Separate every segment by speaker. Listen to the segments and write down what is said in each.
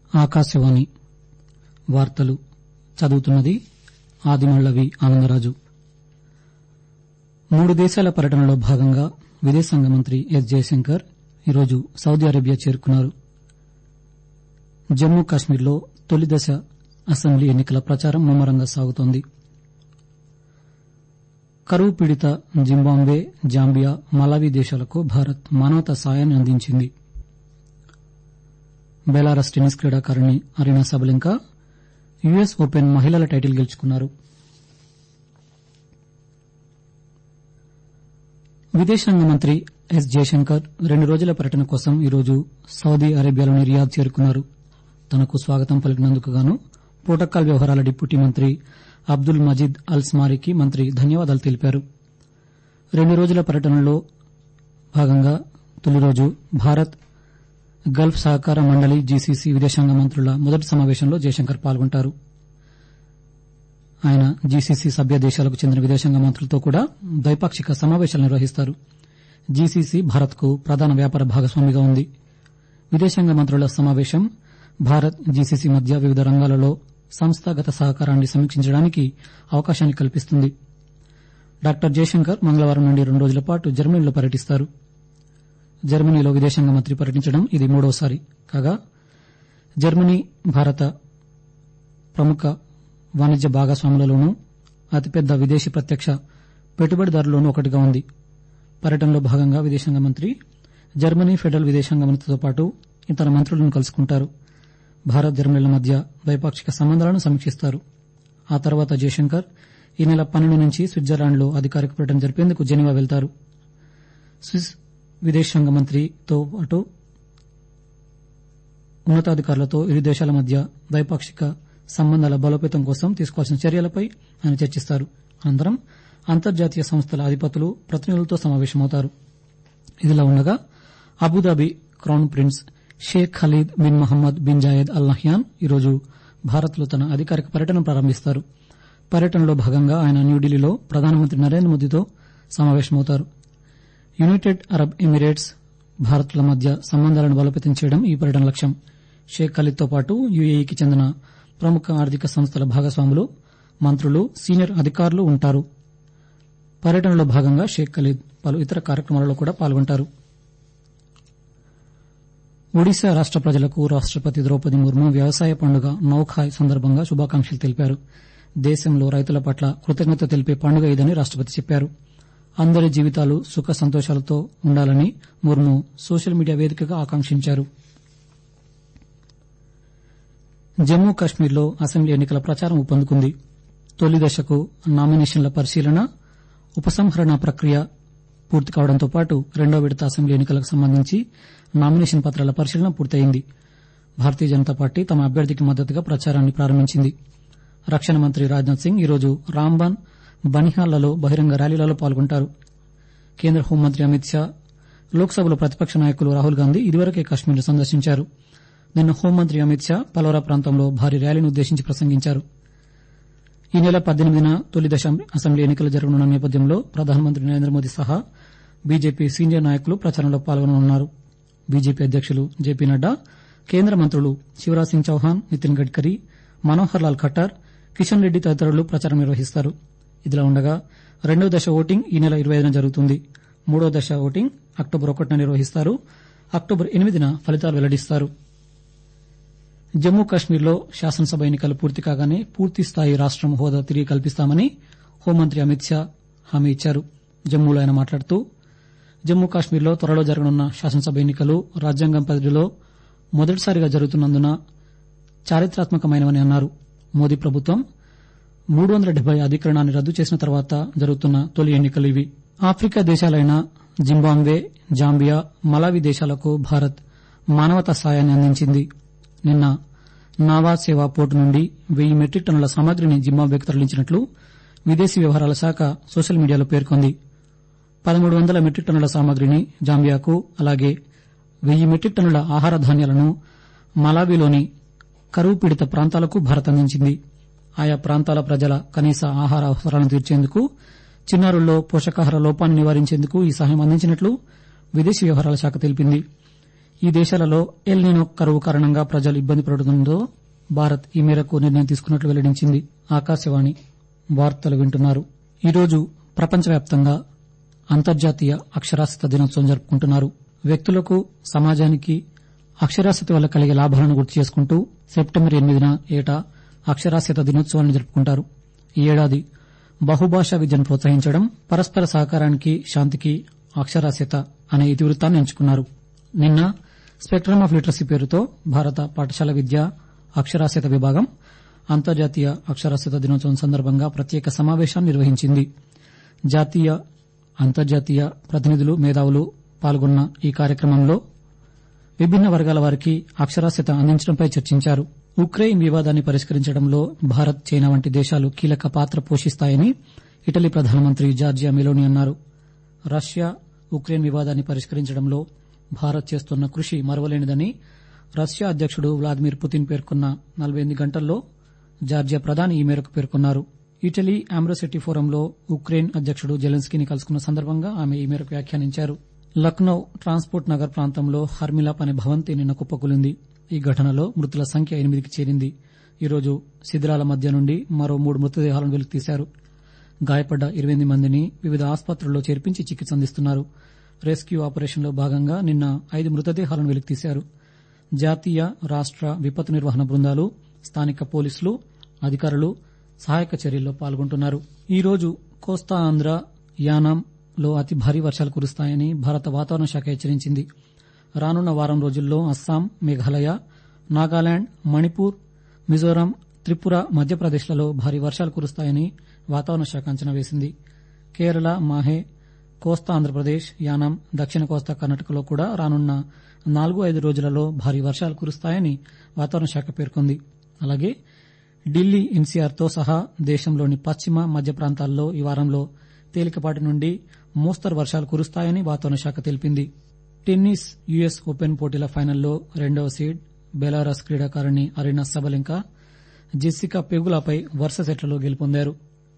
Speaker 1: ఆకాశవాణి వార్తలు చదువుతున్నది ఆదిమళ్లవి ఆనందరాజు మూడు దేశాల పర్యటనలో భాగంగా విదేశాంగ మంత్రి ఎస్ జయశంకర్ ఈరోజు సౌదీ అరేబియా చేరుకున్నారు జమ్మూ కాశ్మీర్లో తొలి దశ అసెంబ్లీ ఎన్నికల ప్రచారం ముమ్మరంగా సాగుతోంది కరువు పీడిత జింబాబ్వే జాంబియా మలావి దేశాలకు భారత్ మానవతా సాయాన్ని అందించింది బెలారస్ టెన్నిస్ క్రీడాకారిణి అరీనా సబలెంకా యుఎస్ ఓపెన్ మహిళల టైటిల్ గెలుచుకున్నారు విదేశాంగ మంత్రి ఎస్ జయశంకర్ రెండు రోజుల పర్యటన కోసం ఈరోజు సౌదీ అరేబియాలోని రియాద్ చేరుకున్నారు తనకు స్వాగతం పలికినందుకు గాను ప్రోటోకాల్ వ్యవహారాల డిప్యూటీ మంత్రి అబ్దుల్ మజీద్ అల్ స్మారీకి మంత్రి ధన్యవాదాలు తెలిపారు రెండు రోజుల పర్యటనలో భాగంగా తొలి రోజు భారత్ గల్ఫ్ సహకార మండలి జీసీసీ విదేశాంగ మంత్రుల మొదటి సమావేశంలో జయశంకర్ పాల్గొంటారు ఆయన జీసీసీ సభ్య దేశాలకు చెందిన విదేశాంగ మంత్రులతో కూడా ద్వైపాక్షిక సమావేశాలు నిర్వహిస్తారు జీసీసీ భారత్కు ప్రధాన వ్యాపార భాగస్వామిగా ఉంది విదేశాంగ మంత్రుల సమావేశం భారత్ జీసీసీ మధ్య వివిధ రంగాలలో సంస్థాగత సహకారాన్ని సమీక్షించడానికి అవకాశాన్ని కల్పిస్తుంది డాక్టర్ జయశంకర్ మంగళవారం నుండి రెండు రోజుల పాటు జర్మనీలో పర్యటిస్తారు జర్మనీలో విదేశాంగ మంత్రి పర్యటించడం ఇది మూడవసారి కాగా జర్మనీ భారత ప్రముఖ వాణిజ్య భాగస్వాములలోనూ అతిపెద్ద విదేశీ ప్రత్యక్ష పెట్టుబడిదారుల్లోనూ ఒకటిగా ఉంది పర్యటనలో భాగంగా విదేశాంగ మంత్రి జర్మనీ ఫెడరల్ విదేశాంగ మంత్రితో పాటు ఇతర మంత్రులను కలుసుకుంటారు భారత్ జర్మనీల మధ్య ద్వైపాక్షిక సంబంధాలను సమీక్షిస్తారు ఆ తర్వాత జయశంకర్ ఈ నెల పన్నెండు నుంచి స్విట్జర్లాండ్లో అధికారిక పర్యటన జరిపేందుకు జెనీవా వెళ్తారు స్విస్ విదేశాంగ మంత్రితో పాటు ఉన్నతాధికారులతో ఇరు దేశాల మధ్య ద్వైపాక్షిక సంబంధాల బలోపేతం కోసం తీసుకోవాల్సిన చర్యలపై ఆయన చర్చిస్తారు అనంతరం అంతర్జాతీయ సంస్థల అధిపతులు ప్రతినిధులతో సమావేశమవుతారు ఇదిలా ఉండగా Abu Dhabi crown prince Sheikh Khalid bin Mohammed bin Zayed Al Nahyan ఈరోజు భారత్లో తన అధికారిక పర్యటన ప్రారంభిస్తారు పర్యటనలో భాగంగా ఆయన న్యూఢిల్లీలో ప్రధానమంత్రి నరేంద్ర మోదీతో సమావేశమవుతారు యునైటెడ్ అరబ్ ఎమిరేట్స్ భారత్ల మధ్య సంబంధాలను బలోపేతం చేయడం ఈ పర్యటన లక్ష్యం షేక్ ఖలీద్తో పాటు యుఏఈకి చెందిన ప్రముఖ ఆర్థిక సంస్థల భాగస్వాములు మంత్రులు సీనియర్ అధికారులు ఉంటారు పర్యటనలో భాగంగా షేక్ ఖలీద్ పలు ఇతర కార్యక్రమాలలో కూడా పాల్గొంటారు ఒడిశా రాష్ట ప్రజలకు రాష్టపతి ద్రౌపది ముర్ము వ్యవసాయ పండుగ నౌఖాయ్ సందర్భంగా శుభాకాంక్షలు తెలిపారు దేశంలో రైతుల పట్ల కృతజ్ఞత తెలిపే పండుగ ఇదని రాష్టపతి చెప్పారు అందరి జీవితాలు సుఖ సంతోషాలతో ఉండాలని ముర్ము సోషల్ మీడియా వేదికగా ఆకాంక్షించారు జమ్మూ కాశ్మీర్లో అసెంబ్లీ ఎన్నికల ప్రచారం ఊపందుకుంది తొలి దశకు నామినేషన్ల పరిశీలన ఉపసంహరణ ప్రక్రియ పూర్తి కావడంతో పాటు రెండో విడత అసెంబ్లీ ఎన్నికలకు సంబంధించి నామినేషన్ పత్రాల పరిశీలన పూర్తయింది భారతీయ జనతా పార్టీ తమ అభ్యర్థికి మద్దతుగా ప్రచారాన్ని ప్రారంభించింది రక్షణ మంత్రి రాజ్నాథ్ సింగ్ ఈరోజు రాంబన్ బనిహాల్లలో బహిరంగ ర్యాలీలలో పాల్గొంటారు కేంద్ర హోంమంత్రి అమిత్ షా లోక్సభలో ప్రతిపక్ష నాయకులు రాహుల్ గాంధీ ఇదివరకే కాశ్మీర్ను సందర్శించారు నిన్న హోంమంత్రి అమిత్ షా పలోరా ప్రాంతంలో భారీ ర్యాలీని ఉద్దేశించి ప్రసంగించారు ఈ నెల పద్దెనిమిదిన తొలి దశ అసెంబ్లీ ఎన్నికలు జరగనున్న నేపథ్యంలో ప్రధానమంత్రి నరేంద్ర మోదీ సహా బీజేపీ సీనియర్ నాయకులు ప్రచారంలో పాల్గొననున్నారు బీజేపీ అధ్యకులు జేపీ నడ్డా కేంద్ర మంత్రులు శివరాజ్ సింగ్ చౌహాన్ నితిన్ గడ్కరీ మనోహర్ లాల్ ఖట్టర్ కిషన్ రెడ్డి తదితరులు ప్రచారం నిర్వహిస్తారు ఇదిలా ఉండగా రెండో దశ ఓటింగ్ ఈ నెల ఇరవై ఐదున జరుగుతుంది మూడో దశ ఓటింగ్ అక్టోబర్ ఒకటిన నిర్వహిస్తారు అక్టోబర్ ఎనిమిదిన ఫలితాలు వెల్లడిస్తారు జమ్మూ కాశ్మీర్లో శాసనసభ ఎన్నికలు పూర్తి కాగానే పూర్తిస్థాయి రాష్టం హోదా తిరిగి కల్పిస్తామని హోంమంత్రి అమిత్ షా హామీ ఇచ్చారు జమ్మూలో ఆయన మాట్లాడుతూ జమ్మూ కాశ్మీర్లో త్వరలో జరగనున్న శాసనసభ ఎన్నికలు రాజ్యాంగం పరిధిలో మొదటిసారిగా జరుగుతున్నందున చారిత్రాత్మకమైనవని అన్నారు మోదీ ప్రభుత్వం మూడు వందల డెబ్బై అధికరణాన్ని రద్దు చేసిన తర్వాత జరుగుతున్న తొలి ఎన్నికలు ఇవి ఆఫ్రికా దేశాలైన జింబాబ్వే జాంబియా మలావి దేశాలకు భారత్ మానవతా సాయాన్ని అందించింది నిన్న నావా సేవా పోర్టు నుండి వెయ్యి మెట్రిక్ టన్నుల సామగ్రిని జింబాబ్వేకు తరలించినట్లు విదేశీ వ్యవహారాల శాఖ సోషల్ మీడియాలో పేర్కొంది పదమూడు వందల మెట్రిక్ టన్నుల సామగ్రిని జాంబియాకు అలాగే వెయ్యి మెట్రిక్ టన్నుల ఆహార ధాన్యాలను మలావిలోని కరువు పీడిత ప్రాంతాలకు భారత్ అందించింది ఆయా ప్రాంతాల ప్రజల కనీస ఆహార అవసరాలను తీర్చేందుకు చిన్నారుల్లో పోషకాహార లోపాన్ని నివారించేందుకు ఈ సహాయం అందించినట్లు విదేశీ వ్యవహారాల శాఖ తెలిపింది ఈ దేశాలలో ఎల్ నినో కరువు కారణంగా ప్రజలు ఇబ్బంది పడుతుండటంతో భారత్ ఈ మేరకు నిర్ణయం తీసుకున్నట్లు వెల్లడించింది ఆకాశవాణి వార్తలు వింటున్నారు ఈరోజు ప్రపంచవ్యాప్తంగా అంతర్జాతీయ అక్షరాస్యత దినోత్సవం జరుపుకుంటున్నారు వ్యక్తులకు సమాజానికి అక్షరాస్యత వల్ల కలిగే లాభాలను గుర్తు చేసుకుంటూ సెప్టెంబర్ ఎనిమిదిన ఏటా అక్షరాస్యత దినోత్సవాన్ని జరుపుకుంటారు ఈ ఏడాది బహుభాషా విద్యను ప్రోత్సహించడం పరస్పర సహకారానికి శాంతికి అక్షరాస్యత అనే ఇతివృత్తాన్ని ఎంచుకున్నారు నిన్న స్పెక్ట్రమ్ ఆఫ్ లిటరసీ పేరుతో భారత పాఠశాల విద్య అక్షరాస్యత విభాగం అంతర్జాతీయ అక్షరాస్యత దినోత్సవం సందర్భంగా ప్రత్యేక సమావేశాన్ని నిర్వహించింది జాతీయ అంతర్జాతీయ ప్రతినిధులు మేధావులు పాల్గొన్న ఈ కార్యక్రమంలో విభిన్న వర్గాల వారికి అక్షరాస్యత అందించడంపై చర్చించారు ఉక్రెయిన్ వివాదాన్ని పరిష్కరించడంలో భారత్ చైనా వంటి దేశాలు కీలక పాత్ర పోషిస్తాయని ఇటలీ ప్రధానమంత్రి జార్జియా మెలోని అన్నారు రష్యా ఉక్రెయిన్ వివాదాన్ని పరిష్కరించడంలో భారత్ చేస్తున్న కృషి మరవలేనిదని రష్యా అధ్యకుడు వ్లాదిమిర్ పుతిన్ పేర్కొన్న నలబై ఎనిమిది గంటల్లో జార్జియా ప్రధాని ఈ మేరకు పేర్కొన్నారు ఇటలీ ఆమ్రోసెట్టి ఫోరంలో ఉక్రెయిన్ అధ్యకుడు జెలెన్స్కీని కలుసుకున్న సందర్భంగా ఆమె ఈ మేరకు వ్యాఖ్యానించారు లక్నో ట్రాన్స్పోర్ట్ నగర్ ప్రాంతంలో హర్మిలాప్ అనే భవంతి నిన్న కుప్పకూలింది ఈ ఘటనలో మృతుల సంఖ్య ఎనిమిదికి చేరింది ఈరోజు శిథిలాల మధ్య నుండి మరో మూడు మృతదేహాలను వెలికితీశారు గాయపడ్డ ఇరవై మందిని వివిధ ఆసుపత్రుల్లో చేర్పించి చికిత్స అందిస్తున్నారు రెస్క్యూ ఆపరేషన్లో భాగంగా నిన్న ఐదు మృతదేహాలను వెలికితీశారు జాతీయ రాష్ట విపత్తు నిర్వహణ బృందాలు స్థానిక పోలీసులు అధికారులు సహాయక చర్యల్లో పాల్గొంటున్నారు ఈ రోజు కోస్తా ఆంధ్ర యానాం లో అతి భారీ వర్షాలు కురుస్తాయని భారత వాతావరణ శాఖ హెచ్చరించింది రానున్న వారం రోజుల్లో అస్సాం మేఘాలయ నాగాలాండ్ మణిపూర్ మిజోరాం త్రిపుర మధ్యప్రదేశ్లలో భారీ వర్షాలు కురుస్తాయని వాతావరణ శాఖ అంచనా వేసింది కేరళ మాహే కోస్తా ఆంధ్రప్రదేశ్ యానాం దక్షిణ కోస్తా కర్ణాటకలో కూడా రానున్న నాలుగు ఐదు రోజులలో భారీ వర్షాలు కురుస్తాయని వాతావరణ శాఖ పేర్కొంది అలాగే ఢిల్లీ ఎన్సీఆర్తో సహా దేశంలోని పశ్చిమ మధ్య ప్రాంతాల్లో ఈ వారంలో తేలికపాటి నుండి మోస్తరు వర్షాలు కురుస్తాయని వాతావరణ శాఖ తెలిపింది టెన్నిస్ యుఎస్ ఓపెన్ పోటీల ఫైనల్లో రెండవ సీడ్ బెలారస్ క్రీడాకారిణి అరీనా సబలెంకా జెస్సికా పెగులాపై వరుస సెట్లలో గెలుపొందారు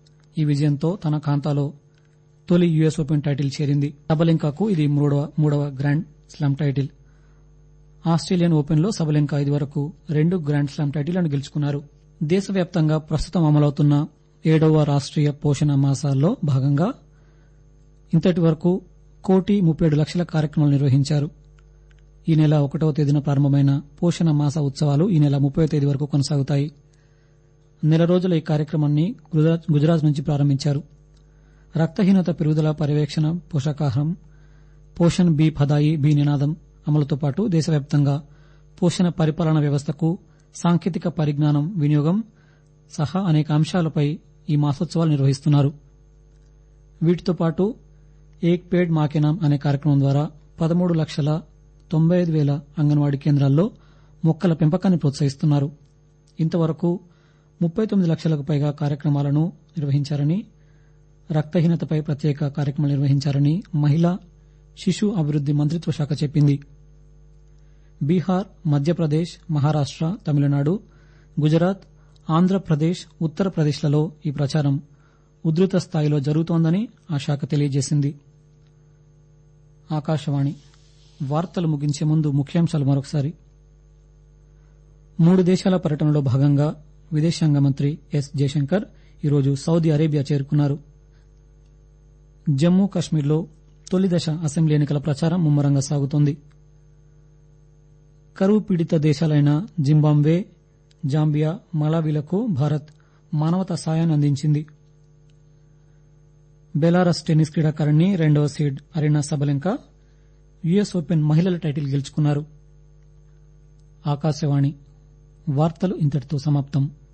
Speaker 1: ఈ విజయంతో తన ఖాతాలో తొలి యుఎస్ ఓపెన్ టైటిల్ చేరింది సబలెంకాకు ఇది మూడవ మూడవ గ్రాండ్ స్లామ్ టైటిల్ ఆస్ట్రేలియన్ ఓపెన్లో సబలెంకా ఇదివరకు రెండు గ్రాండ్ స్లామ్ టైటిళ్లను గెలుచుకున్నారు దేశవ్యాప్తంగా ప్రస్తుతం అమలవుతున్న ఏడవ రాష్ట్రీయ పోషణ మాసాల్లో భాగంగా ఇంతటి వరకు కోటి ముప్పై ఏడు లక్షల కార్యక్రమాలు నిర్వహించారు ఈ నెల ఒకటవ తేదీన ప్రారంభమైన పోషణ మాస ఉత్సవాలు ఈ నెల ముప్పై తేదీ వరకు కొనసాగుతాయి నెల రోజుల ఈ కార్యక్రమాన్ని గుజరాత్ గుజరాత్ నుంచి ప్రారంభించారు రక్తహీనత పెరుగుదల పర్యవేక్షణ పోషకాహారం పోషణ్ బి ఫదాయి బి నినాదం అమలుతో పాటు దేశవ్యాప్తంగా పోషణ పరిపాలన వ్యవస్థకు సాంకేతిక పరిజ్ఞానం వినియోగం సహా అనేక అంశాలపై ఈ మాసోత్సవాలు నిర్వహిస్తున్నారు వీటితో పాటు ఏక్ పేడ్ మాకేనాం అనే కార్యక్రమం ద్వారా పదమూడు లక్షల తొంభై ఐదు వేల అంగన్వాడీ కేంద్రాల్లో మొక్కల పెంపకాన్ని ప్రోత్సహిస్తున్నారు ఇంతవరకు ముప్పై తొమ్మిది లక్షలకు పైగా కార్యక్రమాలను నిర్వహించారని రక్తహీనతపై ప్రత్యేక కార్యక్రమాలు నిర్వహించారని మహిళా శిశు అభివృద్ది మంత్రిత్వ శాఖ చెప్పింది బీహార్ మధ్యప్రదేశ్ మహారాష్ట తమిళనాడు గుజరాత్ ఆంధ్రప్రదేశ్ ఉత్తరప్రదేశ్లలో ఈ ప్రచారం ఉధృత స్థాయిలో జరుగుతోందని ఆ శాఖ తెలియజేసింది ఆకాశవాణి వార్తలు ముగించే ముందు ముఖ్యాంశాలు మరొకసారి మూడు దేశాల పర్యటనలో భాగంగా విదేశాంగ మంత్రి ఎస్ జయశంకర్ ఈరోజు సౌదీ అరేబియా చేరుకున్నారు జమ్మూ కశ్మీర్లో తొలి దశ అసెంబ్లీ ఎన్నికల ప్రచారం ముమ్మరంగా సాగుతోంది కరువు పీడిత దేశాలైన జింబాబ్వే జాంబియా మలావీలకు భారత్ మానవతా సాయాన్ని అందించింది బెలారస్ టెన్నిస్ క్రీడాకారిణి రెండవ seed Aryna Sabalenka US open మహిళల టైటిల్ గెలుచుకున్నారు ఆకాశవాణి వార్తలు ఇంతటితో సమాప్తం